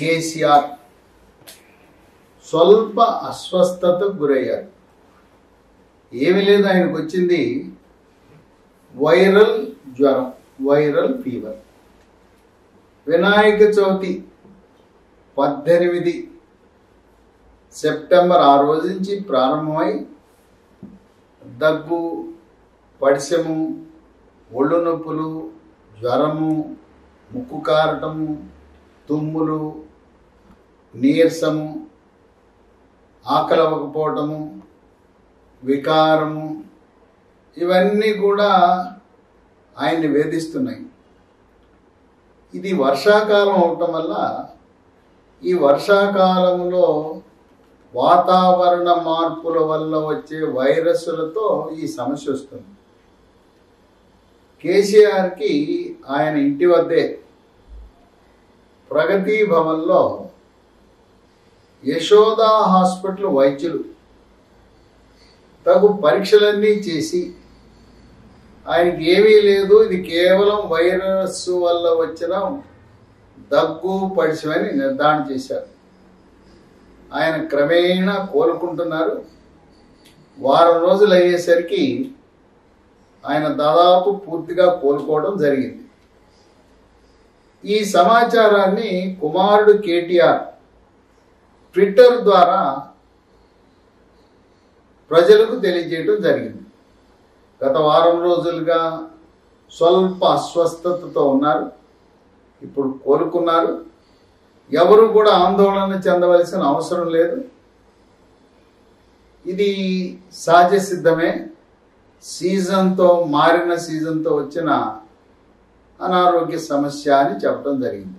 కేసీఆర్ స్వల్ప అస్వస్థతకు గురయ్యారు ఏమీ లేదు ఆయనకు వచ్చింది వైరల్ జ్వరం వైరల్ ఫీవర్ వినాయక చవితి పద్దెనిమిది సెప్టెంబర్ ఆ రోజు నుంచి ప్రారంభమై దగ్గు పడిశము ఒళ్ళు నొప్పులు జ్వరము ముక్కు కారటము తుమ్ములు నీరసము ఆకలవకపోవటము వికారము ఇవన్నీ కూడా ఆయన్ని వేధిస్తున్నాయి ఇది వర్షాకాలం అవటం వల్ల ఈ వర్షాకాలంలో వాతావరణ మార్పుల వల్ల వచ్చే వైరస్లతో ఈ సమస్య వస్తుంది కేసీఆర్కి ఆయన ఇంటి వద్దే ప్రగతి భవన్లో యశోద హాస్పిటల్ వైద్యులు తగు పరీక్షలన్నీ చేసి ఆయనకి ఏమీ లేదు ఇది కేవలం వైరస్ వల్ల వచ్చిన దగ్గు పడిచమని నిర్ధారణ చేశారు ఆయన క్రమేణా కోలుకుంటున్నారు వారం రోజులు అయ్యేసరికి ఆయన దాదాపు పూర్తిగా కోలుకోవడం జరిగింది ఈ సమాచారాన్ని కుమారుడు కేటీఆర్ ట్విట్టర్ ద్వారా ప్రజలకు తెలియజేయడం జరిగింది గత వారం రోజులుగా స్వల్ప అస్వస్థతతో ఉన్నారు ఇప్పుడు కోలుకున్నారు ఎవరు కూడా ఆందోళన చెందవలసిన అవసరం లేదు ఇది సహజ సిద్ధమే సీజన్తో మారిన సీజన్తో వచ్చిన అనారోగ్య సమస్య అని చెప్పడం జరిగింది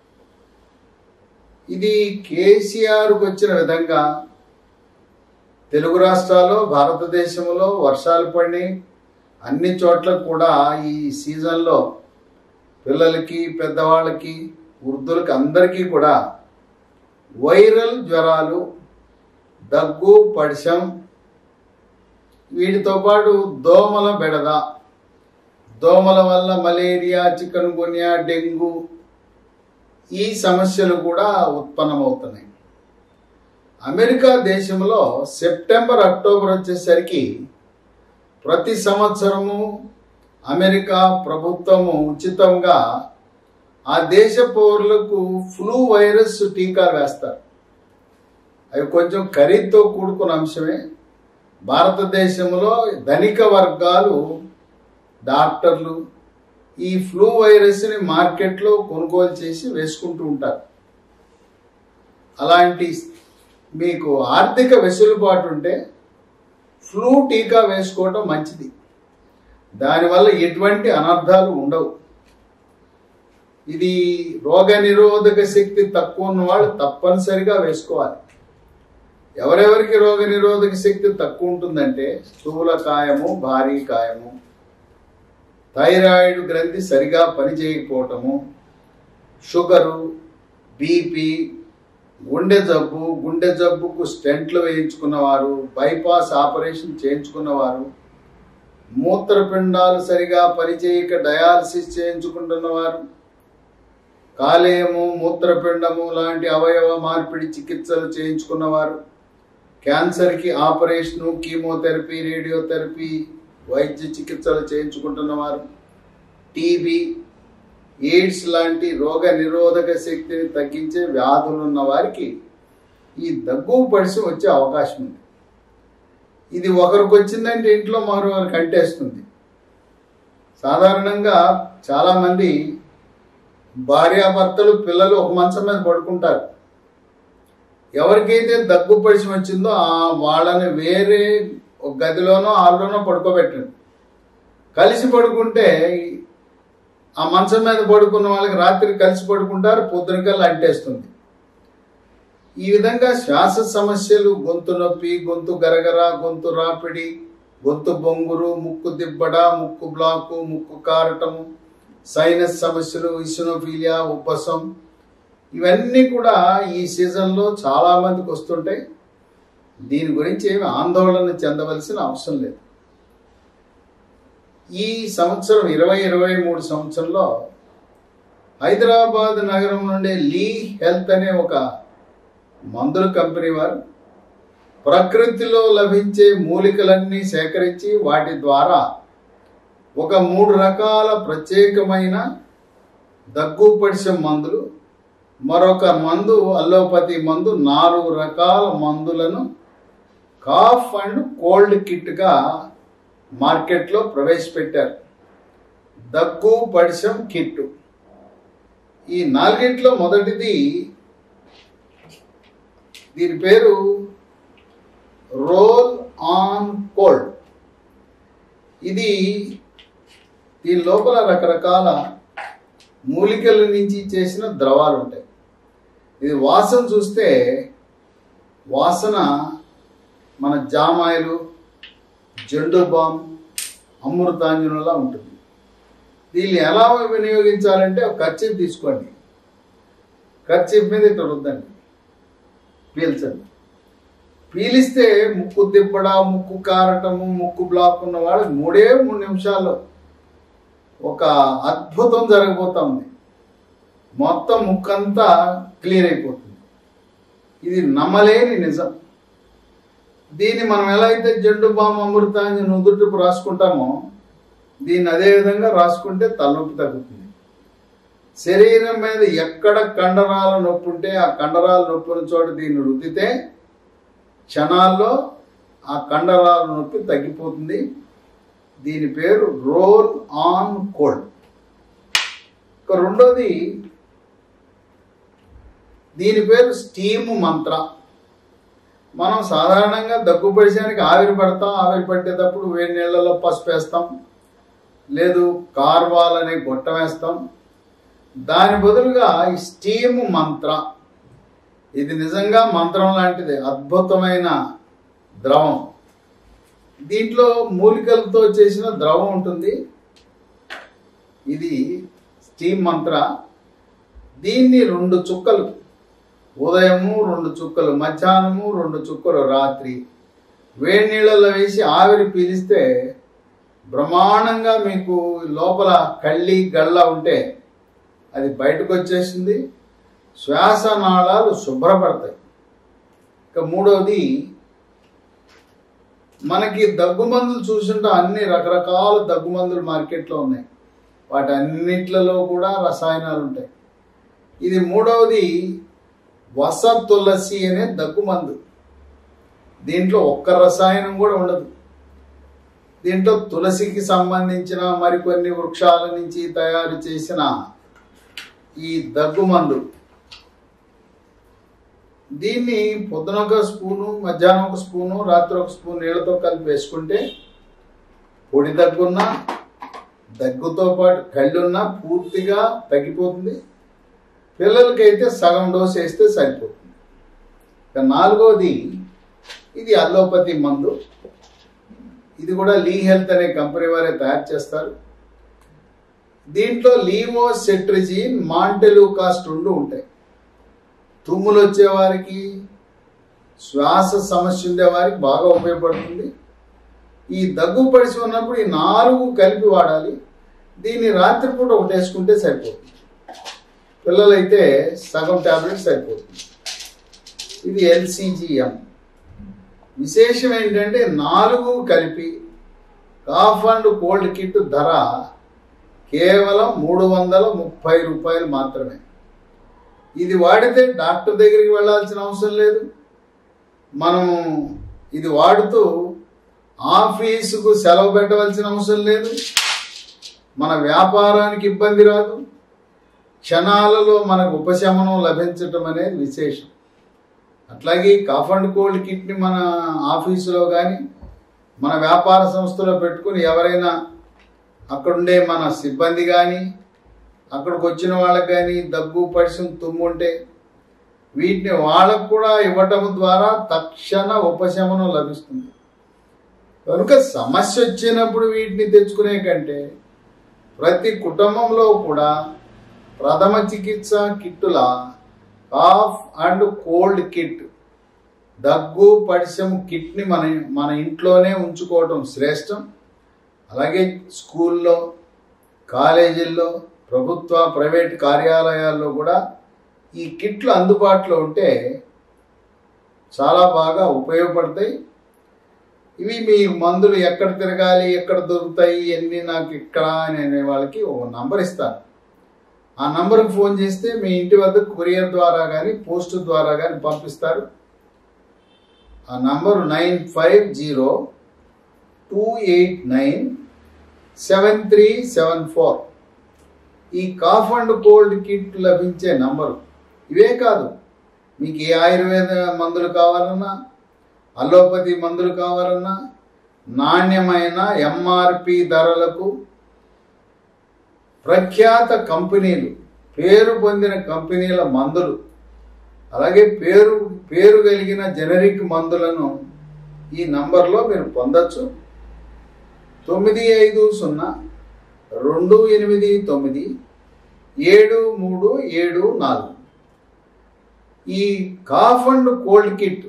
ఇది కేసీఆర్కు వచ్చిన విధంగా తెలుగు రాష్ట్రాల్లో భారతదేశంలో వర్షాలు పడి అన్ని చోట్ల కూడా ఈ సీజన్లో పిల్లలకి పెద్దవాళ్ళకి వృద్ధులకి అందరికీ కూడా వైరల్ జ్వరాలు దగ్గు పడిశం వీటితో పాటు దోమల బెడద దోమల వల్ల మలేరియా చికెన్ గున్యా డెంగ్యూ ఈ సమస్యలు కూడా ఉత్పన్నమవుతున్నాయి అమెరికా దేశంలో సెప్టెంబర్ అక్టోబర్ వచ్చేసరికి ప్రతి సంవత్సరము అమెరికా ప్రభుత్వము ఉచితంగా ఆ దేశ పౌరులకు ఫ్లూ వైరస్ టీకాలు వేస్తారు అవి కొంచెం ఖరీదుతో కూడుకున్న అంశమే భారతదేశంలో ధనిక వర్గాలు డాక్టర్లు ఈ ఫ్లూ వైరస్ని మార్కెట్లో కొనుగోలు చేసి వేసుకుంటూ ఉంటారు అలాంటి మీకు ఆర్థిక వెసులుబాటు ఉంటే ఫ్లూ టీకా వేసుకోవటం మంచిది దానివల్ల ఎటువంటి అనర్థాలు ఉండవు ఇది రోగ నిరోధక శక్తి తక్కువ ఉన్న వాళ్ళు తప్పనిసరిగా వేసుకోవాలి ఎవరెవరికి రోగ నిరోధక శక్తి తక్కువ ఉంటుందంటే స్థూలకాయము భారీ కాయము థైరాయిడ్ గ్రంథి సరిగా పనిచేయకపోవటము షుగరు బీపీ గుండె జబ్బు గుండె జబ్బుకు స్టెంట్లు వేయించుకున్నవారు బైపాస్ ఆపరేషన్ చేయించుకున్నవారు మూత్రపిండాలు సరిగా పనిచేయక డయాలసిస్ చేయించుకుంటున్నవారు కాలేయము మూత్రపిండము లాంటి అవయవ మార్పిడి చికిత్సలు చేయించుకున్నవారు క్యాన్సర్కి ఆపరేషను కీమోథెరపీ రేడియోథెరపీ వైద్య చికిత్సలు చేయించుకుంటున్నవారు టీబీ ఎయిడ్స్ లాంటి రోగ నిరోధక శక్తిని తగ్గించే వ్యాధులు ఉన్న వారికి ఈ దగ్గు పడిసి వచ్చే అవకాశం ఉంది ఇది ఒకరికి వచ్చిందంటే ఇంట్లో మరొకరికి అంటేస్తుంది సాధారణంగా చాలామంది భార్యాభర్తలు పిల్లలు ఒక మంచం మీద పడుకుంటారు ఎవరికైతే దగ్గు పడిసి వచ్చిందో ఆ వాళ్ళని వేరే ఒక గదిలోనో హాల్లోనో పడుకోబెట్టండి కలిసి పడుకుంటే ఆ మంచం మీద పడుకున్న వాళ్ళకి రాత్రి కలిసి పడుకుంటారు పొద్దునకల్లా అంటేస్తుంది ఈ విధంగా శ్వాస సమస్యలు గొంతు నొప్పి గొంతు గరగర గొంతు రాపిడి గొంతు బొంగురు ముక్కు దిబ్బడ ముక్కు బ్లాకు ముక్కు కారటము సైనస్ సమస్యలు ఇసునోఫీలియా ఉపసం ఇవన్నీ కూడా ఈ సీజన్లో చాలా మందికి వస్తుంటాయి దీని గురించి ఏమి ఆందోళన చెందవలసిన అవసరం లేదు ఈ సంవత్సరం ఇరవై ఇరవై మూడు సంవత్సరంలో హైదరాబాద్ నగరం నుండి లీ హెల్త్ అనే ఒక మందుల కంపెనీ వారు ప్రకృతిలో లభించే మూలికలన్నీ సేకరించి వాటి ద్వారా ఒక మూడు రకాల ప్రత్యేకమైన దగ్గు పడిసెం మందులు మరొక మందు అల్లోపతి మందు నాలుగు రకాల మందులను కాఫ్ అండ్ కోల్డ్ కిట్గా మార్కెట్లో ప్రవేశపెట్టారు దగ్గు పడిసెం కిట్ ఈ నాలుగిట్లో మొదటిది దీని పేరు రోల్ ఆన్ కోల్డ్ ఇది దీని లోపల రకరకాల మూలికల నుంచి చేసిన ద్రవాలు ఉంటాయి ఇది వాసన చూస్తే వాసన మన జామాయిలు జెండు బామ్ అమృతాంజనంలా ఉంటుంది దీన్ని ఎలా వినియోగించాలంటే ఒక ఖర్చు తీసుకోండి ఖర్చు మీద ఇట్లా రుద్దండి పీల్చండి పీలిస్తే ముక్కు దిబ్బడ ముక్కు కారటము ముక్కు బ్లాక్ ఉన్న వాళ్ళకి మూడే మూడు నిమిషాల్లో ఒక అద్భుతం జరగబోతుంది మొత్తం ముక్కంతా క్లియర్ అయిపోతుంది ఇది నమ్మలేని నిజం దీన్ని మనం ఎలా అయితే జండు బామ్ అమృతాన్ని నుదుటిపు రాసుకుంటామో దీన్ని అదే విధంగా రాసుకుంటే తలనొప్పి తగ్గుతుంది శరీరం మీద ఎక్కడ కండరాల నొప్పి ఉంటే ఆ కండరాల నొప్పిన చోట దీన్ని రుద్దితే క్షణాల్లో ఆ కండరాల నొప్పి తగ్గిపోతుంది దీని పేరు రోల్ ఆన్ కోల్డ్ ఇక రెండోది దీని పేరు స్టీమ్ మంత్ర మనం సాధారణంగా దగ్గు పడిసానికి ఆవిరి పడతాం ఆవిరి పట్టేటప్పుడు వేడి నీళ్ళలో పసుపు వేస్తాం లేదు కార్వాల్ అనే గొట్టం వేస్తాం దాని బదులుగా ఈ స్టీమ్ మంత్ర ఇది నిజంగా మంత్రం లాంటిది అద్భుతమైన ద్రవం దీంట్లో మూలికలతో చేసిన ద్రవం ఉంటుంది ఇది స్టీమ్ మంత్ర దీన్ని రెండు చుక్కలు ఉదయము రెండు చుక్కలు మధ్యాహ్నము రెండు చుక్కలు రాత్రి వేడి నీళ్ళలో వేసి ఆవిరి పీలిస్తే బ్రహ్మాండంగా మీకు లోపల కళ్ళి గళ్ళ ఉంటే అది బయటకు వచ్చేసింది శ్వాసనాళాలు శుభ్రపడతాయి ఇక మూడవది మనకి దగ్గు మందులు చూసుంటే అన్ని రకరకాల దగ్గు మందులు మార్కెట్లో ఉన్నాయి వాటి అన్నిట్లలో కూడా రసాయనాలు ఉంటాయి ఇది మూడవది వస తులసి అనే దగ్గు మందు దీంట్లో ఒక్క రసాయనం కూడా ఉండదు దీంట్లో తులసికి సంబంధించిన మరికొన్ని వృక్షాల నుంచి తయారు చేసిన ఈ దగ్గు మందు దీన్ని పొద్దున ఒక స్పూను మధ్యాహ్నం ఒక స్పూను రాత్రి ఒక స్పూన్ నీళ్ళతో కలిపి వేసుకుంటే పొడి దగ్గున్నా దగ్గుతో పాటు కళ్ళున్నా పూర్తిగా తగ్గిపోతుంది పిల్లలకైతే సగం డోస్ వేస్తే సరిపోతుంది ఇక నాలుగోది ఇది అల్లోపతి మందు ఇది కూడా లీ హెల్త్ అనే కంపెనీ వారే తయారు చేస్తారు దీంట్లో లీవో సెట్రిజిన్ మాంటెలూకాస్ట్ రెండు ఉంటాయి తుమ్ములు వచ్చేవారికి శ్వాస సమస్య ఉండేవారికి బాగా ఉపయోగపడుతుంది ఈ దగ్గు పడిసి ఉన్నప్పుడు ఈ నాలుగు కలిపి వాడాలి దీన్ని రాత్రిపూట ఒకటి వేసుకుంటే సరిపోతుంది పిల్లలైతే సగం టాబ్లెట్ సరిపోతుంది ఇది ఎల్సిజిఎం విశేషం ఏంటంటే నాలుగు కలిపి కాఫ్ అండ్ కోల్డ్ కిట్ ధర కేవలం మూడు వందల ముప్పై రూపాయలు మాత్రమే ఇది వాడితే డాక్టర్ దగ్గరికి వెళ్ళాల్సిన అవసరం లేదు మనము ఇది వాడుతూ ఆఫీసుకు సెలవు పెట్టవలసిన అవసరం లేదు మన వ్యాపారానికి ఇబ్బంది రాదు క్షణాలలో మనకు ఉపశమనం లభించటం అనేది విశేషం అట్లాగే కాఫ్ అండ్ కోల్డ్ కిట్ని మన ఆఫీసులో కానీ మన వ్యాపార సంస్థలో పెట్టుకుని ఎవరైనా అక్కడుండే మన సిబ్బంది కానీ అక్కడికి వచ్చిన వాళ్ళకి కానీ దగ్గు పరిశ్రమ తుమ్ముంటే వీటిని వాళ్ళకు కూడా ఇవ్వటం ద్వారా తక్షణ ఉపశమనం లభిస్తుంది కనుక సమస్య వచ్చినప్పుడు వీటిని తెచ్చుకునే కంటే ప్రతి కుటుంబంలో కూడా ప్రథమ చికిత్స కిట్టుల కాఫ్ అండ్ కోల్డ్ కిట్ దగ్గు పరిశ్రమ కిట్ని మన మన ఇంట్లోనే ఉంచుకోవటం శ్రేష్టం అలాగే స్కూల్లో కాలేజీల్లో ప్రభుత్వ ప్రైవేట్ కార్యాలయాల్లో కూడా ఈ కిట్లు అందుబాటులో ఉంటే చాలా బాగా ఉపయోగపడతాయి ఇవి మీ మందులు ఎక్కడ తిరగాలి ఎక్కడ దొరుకుతాయి ఎన్ని నాకు ఇక్కడ అనే వాళ్ళకి ఒక నంబర్ ఇస్తాను ఆ నంబర్కి ఫోన్ చేస్తే మీ ఇంటి వద్ద కొరియర్ ద్వారా కానీ పోస్ట్ ద్వారా కానీ పంపిస్తారు ఆ number nine five zero two eight nine seven three seven four ఈ కాఫ్ అండ్ కోల్డ్ కిట్ లభించే నంబరు ఇవే కాదు మీకు ఏ ఆయుర్వేద మందులు కావాలన్నా అలోపతి మందులు కావాలన్నా నాణ్యమైన ఎంఆర్పి ధరలకు ప్రఖ్యాత కంపెనీలు పేరు పొందిన కంపెనీల మందులు అలాగే పేరు పేరు కలిగిన జనరిక్ మందులను ఈ నంబర్లో మీరు పొందొచ్చు తొమ్మిది ఐదు సున్నా రెండు ఎనిమిది తొమ్మిది ఏడు మూడు ఏడు నాలుగు ఈ కాఫ్ అండ్ కోల్డ్ కిట్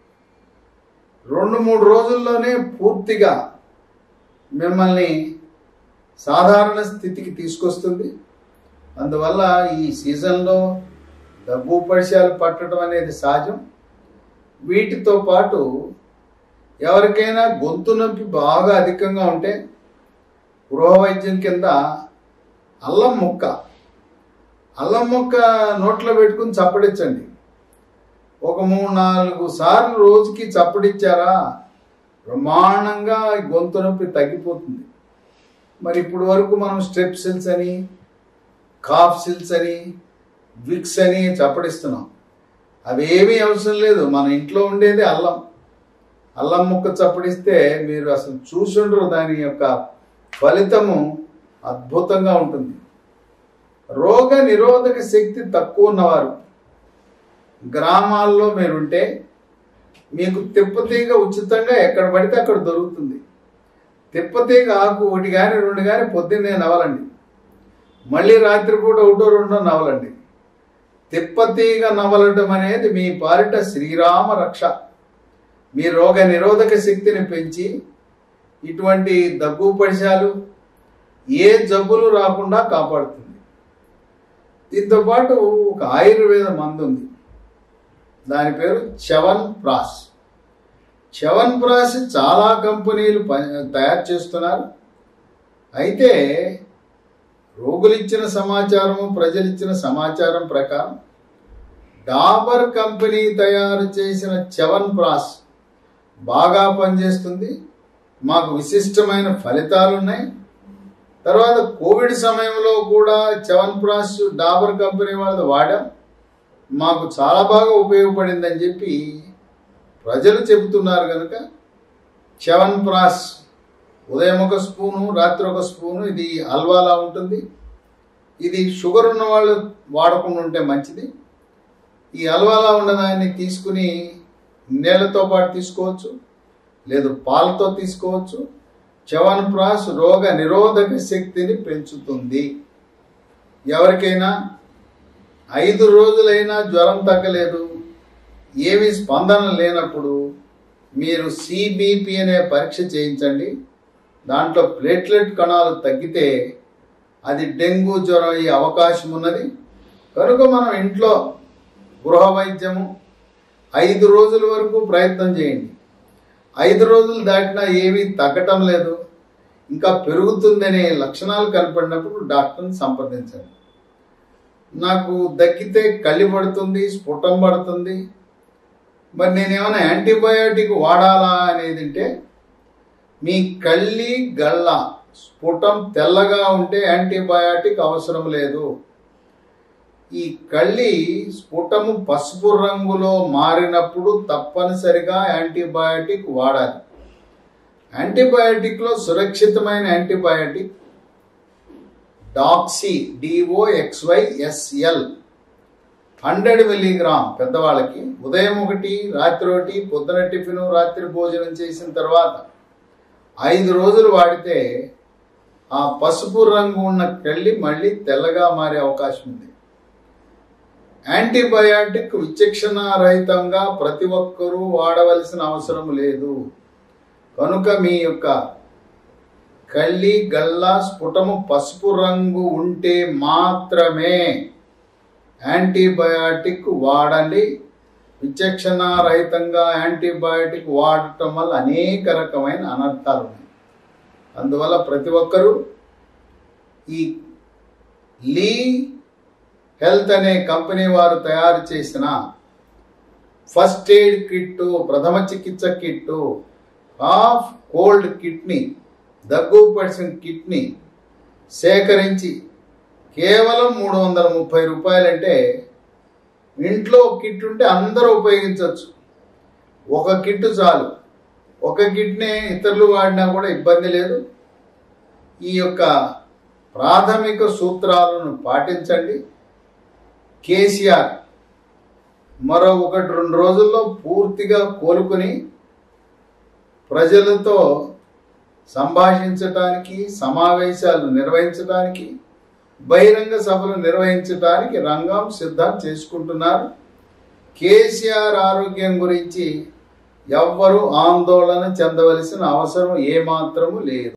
రెండు మూడు రోజుల్లోనే పూర్తిగా మిమ్మల్ని సాధారణ స్థితికి తీసుకొస్తుంది అందువల్ల ఈ సీజన్లో దగ్గు పరిచయాలు పట్టడం అనేది సహజం వీటితో పాటు ఎవరికైనా గొంతు నొప్పి బాగా అధికంగా ఉంటే గృహ వైద్యం కింద అల్లం ముక్క అల్లం ముక్క నోట్లో పెట్టుకుని చప్పడించండి ఒక మూడు నాలుగు సార్లు రోజుకి చప్పడిచ్చారా బ్రహ్మాండంగా గొంతు నొప్పి తగ్గిపోతుంది మరి ఇప్పుడు వరకు మనం స్ట్రెప్ సిల్స్ అని కాఫ్ సిల్స్ అని విక్స్ అని చప్పడిస్తున్నాం అవేమీ అవసరం లేదు మన ఇంట్లో ఉండేది అల్లం అల్లం ముక్క చప్పడిస్తే మీరు అసలు చూసుండ్రు దాని యొక్క ఫలితము అద్భుతంగా ఉంటుంది రోగ నిరోధక శక్తి తక్కువ ఉన్నవారు గ్రామాల్లో మీరుంటే మీకు తిప్పతీగ ఉచితంగా ఎక్కడ పడితే అక్కడ దొరుకుతుంది తిప్పతీగ ఆకు ఒకటి కానీ రెండు కానీ పొద్దున్నే నవలండి మళ్ళీ రాత్రిపూట ఒకటో రెండో నవలండి తిప్పతీగ నవలడం అనేది మీ పాలిట శ్రీరామ రక్ష మీ రోగ నిరోధక శక్తిని పెంచి ఇటువంటి దగ్గు పడిశాలు ఏ జబ్బులు రాకుండా కాపాడుతుంది దీంతో పాటు ఒక ఆయుర్వేద మందు ఉంది దాని పేరు చవన్ ప్రాస్ చవన్ ప్రాస్ చాలా కంపెనీలు ప- తయారు చేస్తున్నారు అయితే రోగులు ఇచ్చిన సమాచారం ప్రజలు ఇచ్చిన సమాచారం ప్రకారం డాబర్ కంపెనీ తయారు చేసిన చవన్ ప్రాస్ బాగా పనిచేస్తుంది మాకు విశిష్టమైన ఫలితాలు ఉన్నాయి తర్వాత కోవిడ్ సమయంలో కూడా చవన్ ప్రాస్ డాబర్ కంపెనీ వాళ్ళది వాడాం మాకు చాలా బాగా ఉపయోగపడిందని చెప్పి ప్రజలు చెబుతున్నారు కనుక చవన్ ప్రాస్ ఉదయం ఒక స్పూను రాత్రి ఒక స్పూను ఇది హల్వాలా ఉంటుంది ఇది షుగర్ ఉన్న వాళ్ళు వాడకుండా ఉంటే మంచిది ఈ హల్వాలా ఉన్నదాన్ని తీసుకుని నీళ్ళతో పాటు తీసుకోవచ్చు లేదు పాలతో తీసుకోవచ్చు చవన్ ప్రాస్ రోగ నిరోధక శక్తిని పెంచుతుంది ఎవరికైనా ఐదు రోజులైనా జ్వరం తగ్గలేదు ఏమి స్పందన లేనప్పుడు మీరు సిబిపి అనే పరీక్ష చేయించండి దాంట్లో ప్లేట్లెట్ కణాలు తగ్గితే అది డెంగ్యూ జ్వరం అయ్యే అవకాశం ఉన్నది కనుక మనం ఇంట్లో గృహ వైద్యము ఐదు రోజుల వరకు ప్రయత్నం చేయండి ఐదు రోజులు దాటినా ఏమీ తగ్గటం లేదు ఇంకా పెరుగుతుందనే లక్షణాలు కనపడినప్పుడు డాక్టర్ని సంప్రదించండి నాకు దక్కితే కళ్ళి పడుతుంది స్ఫుటం పడుతుంది మరి నేనేమైనా యాంటీబయాటిక్ వాడాలా అనేది అంటే మీ కళ్ళి గళ్ళ స్ఫుటం తెల్లగా ఉంటే యాంటీబయాటిక్ అవసరం లేదు ఈ కళ్ళి స్ఫుటము పసుపు రంగులో మారినప్పుడు తప్పనిసరిగా యాంటీబయాటిక్ వాడాలి యాంటీబయాటిక్లో సురక్షితమైన antibiotic doxy DOXYSL hundred milligram పెద్దవాళ్ళకి ఉదయం ఒకటి రాత్రి ఒకటి పొద్దున టిఫిన్ రాత్రి భోజనం చేసిన తర్వాత ఐదు రోజులు వాడితే ఆ పసుపు రంగు ఉన్న కళ్ళి మళ్ళీ తెల్లగా మారే అవకాశం ఉంది యాంటీబయాటిక్ విచక్షణ రహితంగా ప్రతి ఒక్కరూ వాడవలసిన అవసరం లేదు కనుక మీ యొక్క కళ్ళి గల్ల స్ఫుటము పసుపు రంగు ఉంటే మాత్రమే యాంటీబయాటిక్ వాడండి విచక్షణ రహితంగా యాంటీబయాటిక్ వాడటం వల్ల అనేక రకమైన అనర్థాలు ఉన్నాయి అందువల్ల ప్రతి ఒక్కరూ ఈ లీ హెల్త్ అనే కంపెనీ వారు తయారు చేసిన ఫస్ట్ ఎయిడ్ కిట్టు ప్రథమ చికిత్స కిట్టు హాఫ్ కోల్డ్ కిట్ని దగ్గు పడిసిన కిట్ని సేకరించి కేవలం మూడు వందల ముప్పై రూపాయలంటే ఇంట్లో కిట్ ఉంటే అందరూ ఉపయోగించవచ్చు ఒక కిట్ చాలు ఒక కిట్నే ఇతరులు వాడినా కూడా ఇబ్బంది లేదు ఈ యొక్క ప్రాథమిక సూత్రాలను పాటించండి కేసీఆర్ మరో ఒకటి రెండు రోజుల్లో పూర్తిగా కోలుకుని ప్రజలతో సంభాషించటానికి సమావేశాలు నిర్వహించడానికి బహిరంగ సభలు నిర్వహించడానికి రంగం సిద్ధం చేసుకుంటున్నారు కేసీఆర్ ఆరోగ్యం గురించి ఎవ్వరూ ఆందోళన చెందవలసిన అవసరం ఏమాత్రము లేదు